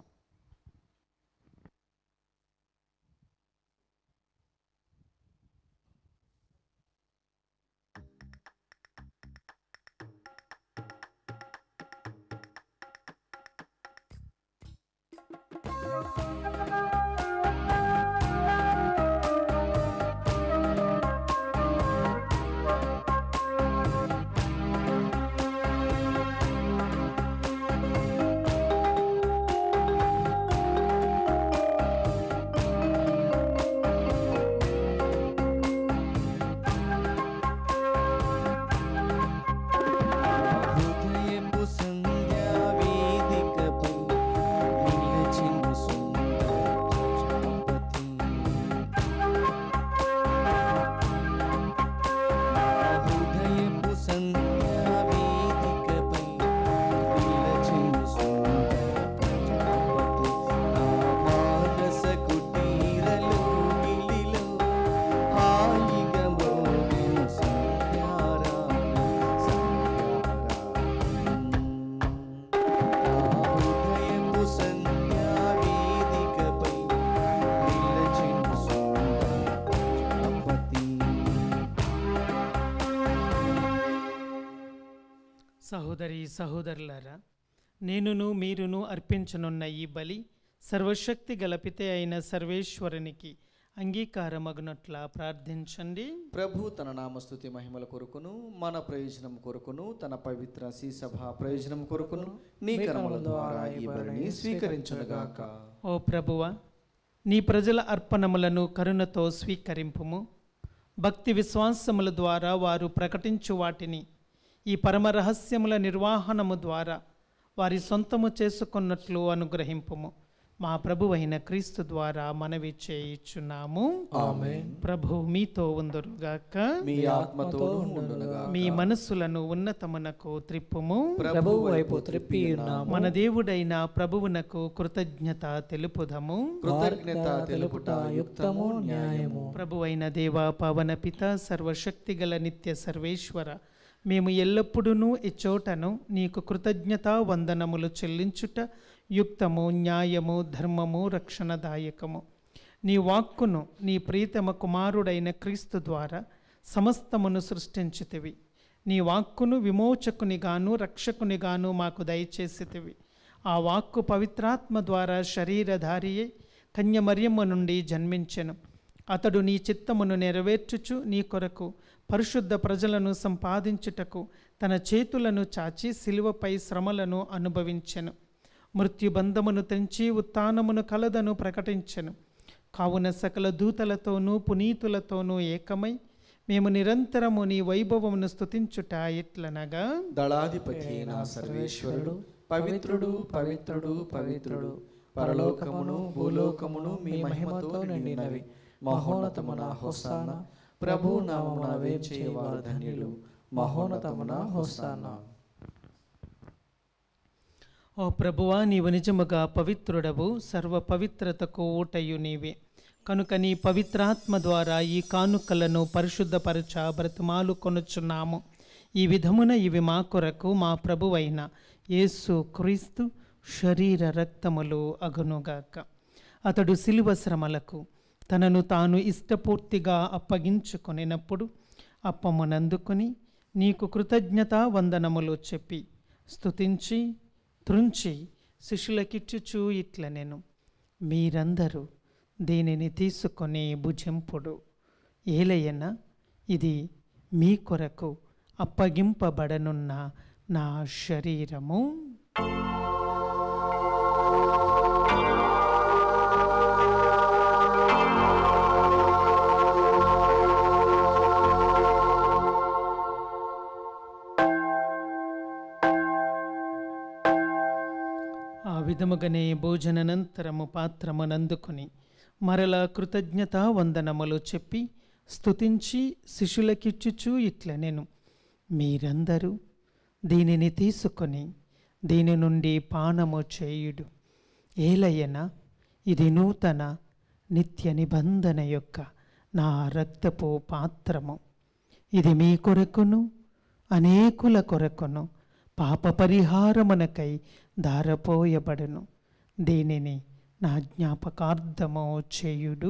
హృదయపు సంగీతము సహోదరి సహోదరులారా నేనును మీరును అర్పించనున్న ఈ బలి సర్వశక్తి గలపితే అయిన సర్వేశ్వరునికి అంగీకారమగునట్లా ప్రార్థించండి ప్రభు తన నామస్తుతి మహిమల కొరకును మన ప్రయోజనం కొరకును తన పవిత్ర సభ ప్రయోజనం కొరకును నీ కర్మల ద్వారా ఈ బలిని స్వీకరించునుగాక ఓ ప్రభువ నీ ప్రజల అర్పణములను కరుణతో స్వీకరింపుము భక్తి విశ్వాసముల ద్వారా వారు ప్రకటించు వాటిని ఈ పరమ రహస్యముల నిర్వహణము ద్వారా వారి సొంతము చేసుకున్నట్లు అనుగ్రహింపుము మా ప్రభువైన క్రీస్తు ద్వారా మనవి చేయుచున్నాము ప్రభు మీతో ఉందరుగాక మీ ఆత్మతో ఉండునుగా మీ మనస్సులను ఉన్నతమునకు త్రిప్పుము ప్రభు వైపు త్రిప్పి ఉన్నాము మన దేవుడైన ప్రభువునకు కృతజ్ఞత తెలుపుదము కృతజ్ఞత తెలుపుట యుక్తము న్యాయము ప్రభువైన దేవ పవన పిత సర్వశక్తిగల నిత్య సర్వేశ్వర మేము ఎల్లప్పుడూ ఇచ్చోటను నీకు కృతజ్ఞత వందనములు చెల్లించుట యుక్తము న్యాయము ధర్మము రక్షణదాయకము నీ వాక్కును నీ ప్రీతమ కుమారుడైన క్రీస్తు ద్వారా సమస్తమును సృష్టించితివి నీ వాక్కును విమోచకునిగాను రక్షకునిగాను మాకు దయచేసితివి ఆ వాక్కు పవిత్రాత్మ ద్వారా శరీరధారియై కన్యమర్యమ్మ నుండి జన్మించెను అతడు నీ చిత్తమును నెరవేర్చుచు నీ కొరకు పరిశుద్ధ ప్రజలను సంపాదించుటకు తన చేతులను చాచి శిలువపై శ్రమలను అనుభవించెను మృత్యుబంధమును తెంచి ఉత్థానమును కలదను ప్రకటించెను కావున సకల దూతలతోనూ పునీతులతోనూ ఏకమై మేము నిరంతరము నీ వైభవమును స్తుతించుట ఎట్లనగా దళాధిపతి అయిన సర్వేశ్వరుడు పవిత్రుడు పవిత్రుడు పవిత్రుడు పరలోకమును భూలోకమును మీ మహిమతో నిండినవి మహోన్నతమున హోసాన ప్రభు నామమున వేచేవారు ధన్యులు మహోన్నతమున హోసానా ఓ ప్రభువా నీవు నిజముగా పవిత్రుడవు సర్వ పవిత్రతకు ఊటయు నీవే కనుక నీ పవిత్రాత్మ ద్వారా ఈ కానుకలను పరిశుద్ధపరచ బ్రతిమాలు కొనుచున్నాము ఈ విధమున ఇవి మా కొరకు మా ప్రభువైన యేసు క్రీస్తు శరీర రక్తములు అగునుగాక అతడు శిలువ శ్రమలకు తనను తాను ఇష్టపూర్తిగా అప్పగించుకొనినప్పుడు అప్పమునందుకొని నీకు కృతజ్ఞతా వందనములు చెప్పి స్తుతించి త్రుంచి శిష్యులకిచ్చుచూ ఇట్ల నేను మీరందరూ దీనిని తీసుకొని భుజింపుడు ఏలయన ఇది మీ కొరకు అప్పగింపబడనున్న నా శరీరము ఆ విధముగానే భోజననంతరము పాత్రమునందుకుని మరల కృతజ్ఞతా వందనములు చెప్పి స్తుతించి శిష్యులకిచ్చుచూ ఇట్ల నేను మీరందరూ దీనిని తీసుకొని దీని నుండి పానము చేయుడు ఏలయ్యన ఇది నూతన నిత్య నిబంధన యొక్క నా రక్తపు పాత్రము ఇది మీ కొరకును అనేకుల కొరకును పాప పరిహారమునకై దారపోయబడును దీనిని నా జ్ఞాపకార్థము చేయుడు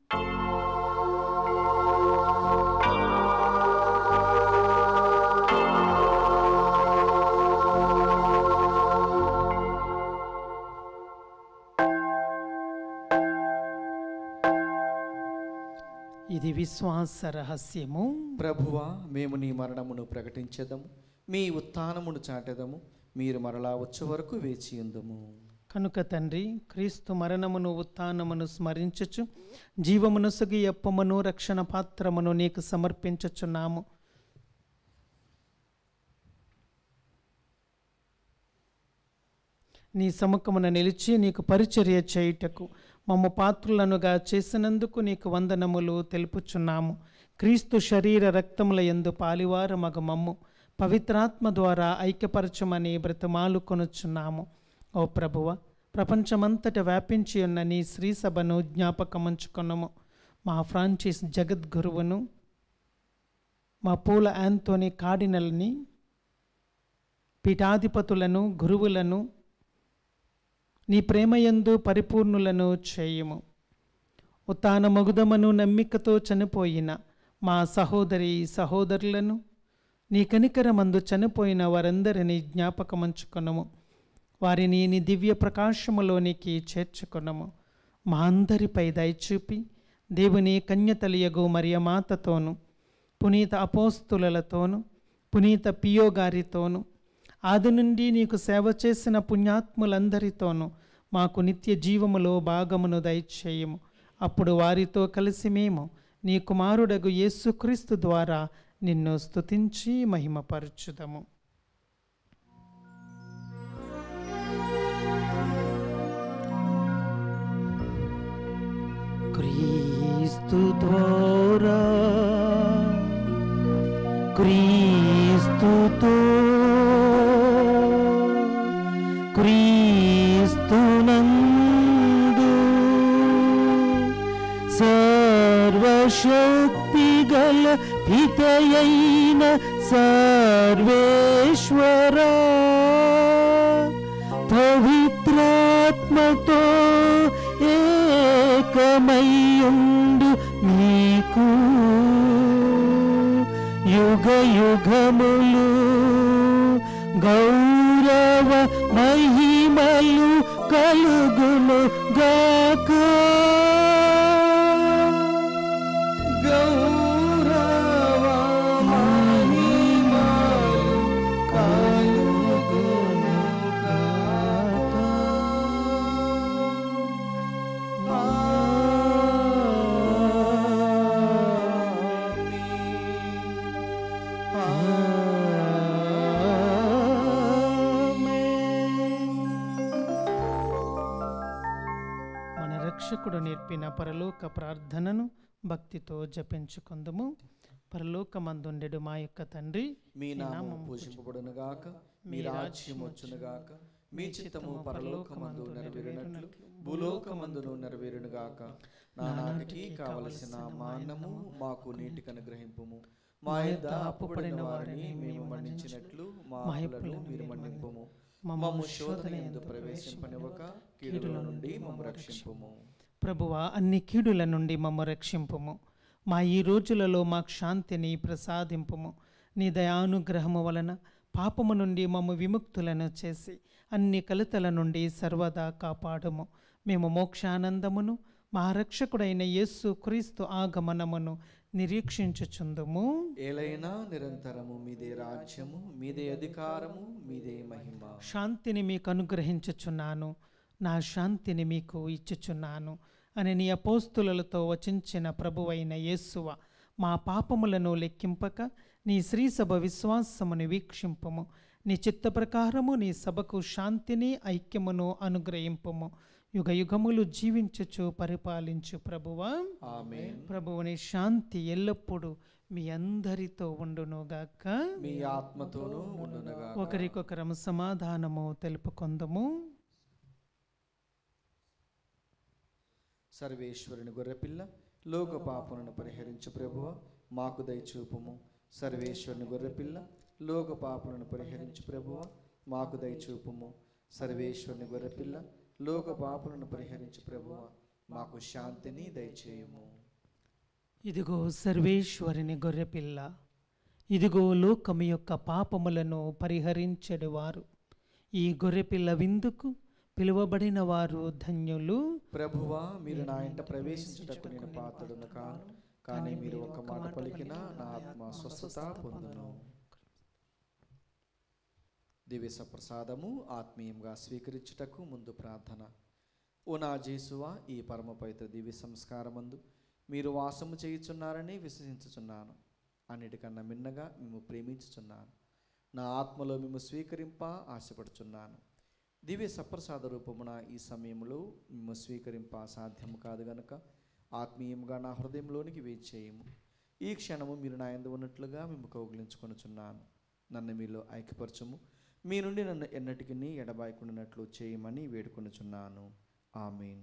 ఇది విశ్వాస రహస్యము ప్రభువా మేము నీ మరణమును ప్రకటించదము మీ ఉత్థానమును చాటెదము మీరు మరలా వచ్చే వరకు వేచి ఉందము కనుక తండ్రి క్రీస్తు మరణమును ఉత్థానమును స్మరించుచు జీవమును సుగి అప్పమును రక్షణ పాత్రమును నీకు సమర్పించుచున్నాము నీ సముఖమున నిలిచి నీకు పరిచర్య చేయుటకు మమ్మ పాత్రులనుగా చేసినందుకు నీకు వందనములు తెలుపుచున్నాము క్రీస్తు శరీర రక్తముల యందు పాలివార మగ మమ్ము పవిత్రాత్మ ద్వారా ఐక్యపరచమని బ్రతమాలు కొనుచున్నాము ఓ ప్రభువ ప్రపంచమంతట వ్యాపించి ఉన్న నీ శ్రీ సభను జ్ఞాపకమంచుకున్నాము మా ఫ్రాన్సిస్ జగద్గురువును మా పూల యాంతోని కార్డినల్ని పీఠాధిపతులను గురువులను నీ ప్రేమయందు పరిపూర్ణులను చేయుము ఉత్తాన మగుదమను నమ్మికతో చనిపోయిన మా సహోదరి సహోదరులను నీ కనికరమందు చనిపోయిన వారందరినీ జ్ఞాపకమంచుకొనము వారిని నీ దివ్య ప్రకాశములోనికి చేర్చుకొనము మా అందరిపై దయచూపి దేవుని కన్యతలియగు మరియమాతతోను పునీత అపోస్తులతోను పునీత పియో గారితోను ఆది నుండి నీకు సేవ చేసిన పుణ్యాత్ములందరితోనూ మాకు నిత్య జీవములో భాగమును దయచేయము అప్పుడు వారితో కలిసి మేము నీ కుమారుడగు యేసుక్రీస్తు ద్వారా నిన్ను స్తుతించి మహిమపరచుదము క్రీస్తు ద్వారా క్రీస్తుతో క్రీస్తునందు సర్వశక్తిగల పితయైన సర్వేశ్వర పవిత్రాత్మతో ఏకమయ్యుండు మీకు యుగ యుగములు గౌరవ మహిమలు కలుగును గాక గౌరవ మహిమలు కలుగును గాక. మన రక్షకుడు నేర్పిన పరలోక ప్రార్థనను భక్తితో జపించుకుందుము పరలోకమందుండెడు మా యొక్క తండ్రి మీ నామం పూజింపబడునుగాక మీ రాజ్యం వచ్చునుగాక మీ చిత్తము పరలోకమందు నెరవేరినట్లు భూలోకమందును నెరవేరునుగాక నానాటికి కావలసిన మాన్నము మాకు నీటికి అనుగ్రహింపుము మా యొద్ద అప్పుపడిన వారిని మేము మన్నించినట్లు మా అప్పులను మీరు మన్నింపుము మమ్ము శోధన ఎందు ప్రవేశింపనివ్వక కీడుల నుండి మమ్ము రక్షింపుము ప్రభువా అన్ని కీడుల నుండి మమ్మ రక్షింపుము మా ఈ రోజులలో మాకు శాంతిని ప్రసాదింపుము నీ దయానుగ్రహము వలన పాపము నుండి మమ్మ విముక్తులను చేసి అన్ని కలతల నుండి సర్వదా కాపాడము మేము మోక్షానందమును మా రక్షకుడైన యేసు క్రీస్తు ఆగమనమును నిరీక్షించుచుందుము ఏలైనా నిరంతరము మీదే రాజ్యము మీదే అధికారము మీదే మహిమ శాంతిని మీకు అనుగ్రహించుచున్నాను నా శాంతిని మీకు ఇచ్చుచున్నాను అని నీ అపోస్తులతో వచించిన ప్రభువైన యేసువ మా పాపములను లెక్కింపక నీ శ్రీసభ విశ్వాసమును వీక్షింపము నీ చిత్త ప్రకారము నీ సభకు శాంతిని ఐక్యమును అనుగ్రహింపము యుగ యుగములు జీవించుచు పరిపాలించు ప్రభువా ఆమేన్ ప్రభువుని శాంతి ఎల్లప్పుడూ మీ అందరితో ఉండునుగాక మీ ఆత్మతోనూ ఉండునగా ఒకరికొకరము సమాధానము తెలుపుకొందము సర్వేశ్వరుని గొర్రెపిల్ల లోక పాపలను పరిహరించు ప్రభువ మాకు దయచూపుము సర్వేశ్వరుని గొర్రెపిల్ల లోక పాపలను పరిహరించు ప్రభువ మాకు దయచూపుము సర్వేశ్వరుని గొర్రెపిల్ల లోక పాపలను పరిహరించు ప్రభువ మాకు శాంతిని దయచేయుము ఇదిగో సర్వేశ్వరుని గొర్రెపిల్ల ఇదిగో లోకము యొక్క పాపములను పరిహరించెడువారు ఈ గొర్రెపిల్ల విందుకు పిలువబడిన వారు ధన్యులు ప్రభువా మీరు నా ఇంట ప్రవేశించుటకు నేను పాత్రుడును కాను కానీ మీరు ఒక మాట పలికినా నా ఆత్మ స్వస్థత పొందును దివ్య ప్రసాదము ఆత్మీయంగా స్వీకరించుటకు ముందు ప్రార్థన ఓ నా జేసువా ఈ పరమ పవిత్ర దివ్య సంస్కారమందు మీరు వాసము చేయుచున్నారని విశ్వసించుచున్నాను అన్నిటికన్నా మిన్నగా మేము ప్రేమించుచున్నాను నా ఆత్మలో మేము స్వీకరింప ఆశపడుచున్నాను దివ్య సప్రసాద రూపమున ఈ సమయంలో మేము స్వీకరింప సాధ్యము కాదు గనుక ఆత్మీయంగా నా హృదయంలోనికి వేచేయము ఈ క్షణము మీరు నా యందు ఉన్నట్లుగా మేము కౌగిలించుకొనుచున్నాను నన్ను మీలో ఐక్యపరచము మీ నుండి నన్ను ఎన్నటికీ ఎడబాయకుండానట్లు చేయమని వేడుకొనుచున్నాను ఆమెన్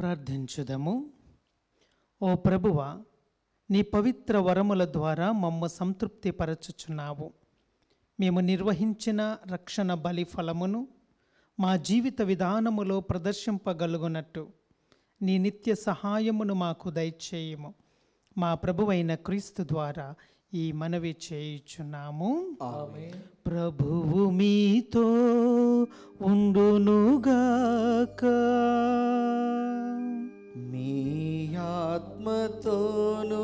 ప్రార్థించుదము ఓ ప్రభువ నీ పవిత్ర వరముల ద్వారా మమ్మ సంతృప్తిపరచుచున్నావు మేము నిర్వహించిన రక్షణ బలి ఫలమును మా జీవిత విధానములో ప్రదర్శింపగలుగునట్టు నీ నిత్య సహాయమును మాకు దయచేయము మా ప్రభువైన క్రీస్తు ద్వారా ఈ మనవి చేయుచున్నాము ఆమె ప్రభువు మీతో ఉండునుగాక మీ ఆత్మతోను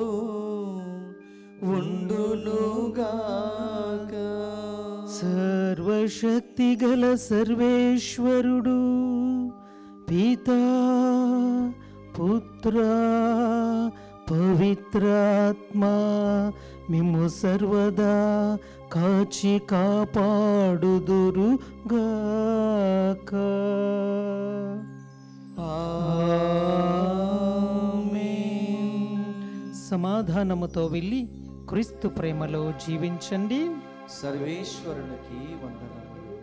ఉండునుగాక సర్వశక్తి గల సర్వేశ్వరుడు పితా పుత్ర పవిత్రాత్మ మిమ్ము సర్వదా కాచి కాపాడుదురు గాక సమాధానముతో వెళ్ళి క్రీస్తు ప్రేమలో జీవించండి సర్వేశ్వరునికి వందనములు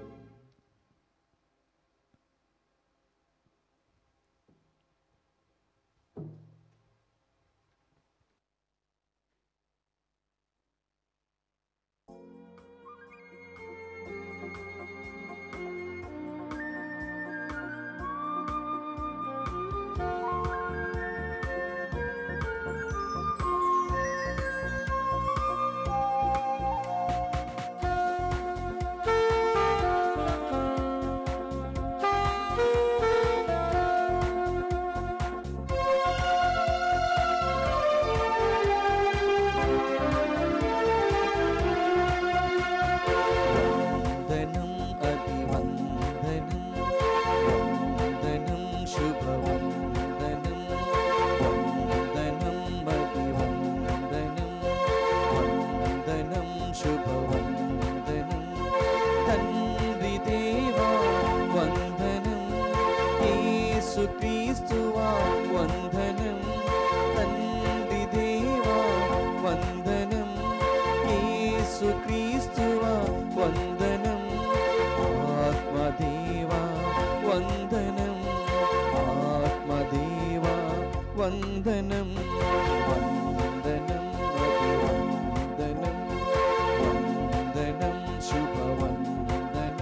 వందనం అభివందనం వందనం శుభవందనం వందనం అభివందనం వందనం శుభవందనం తండ్రి దేవా వందనం యేసు క్రీస్తువా వందనం తండ్రి దేవా వందనం యేసు క్రీస్తువా వందనం ఆత్మదేవా వందనం ఆత్మదేవా వందనం వందనం అభివందనం వందనం శుభవందనం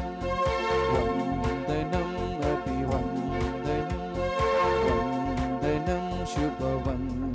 వందనం అభివందనం వందనం శుభవందనం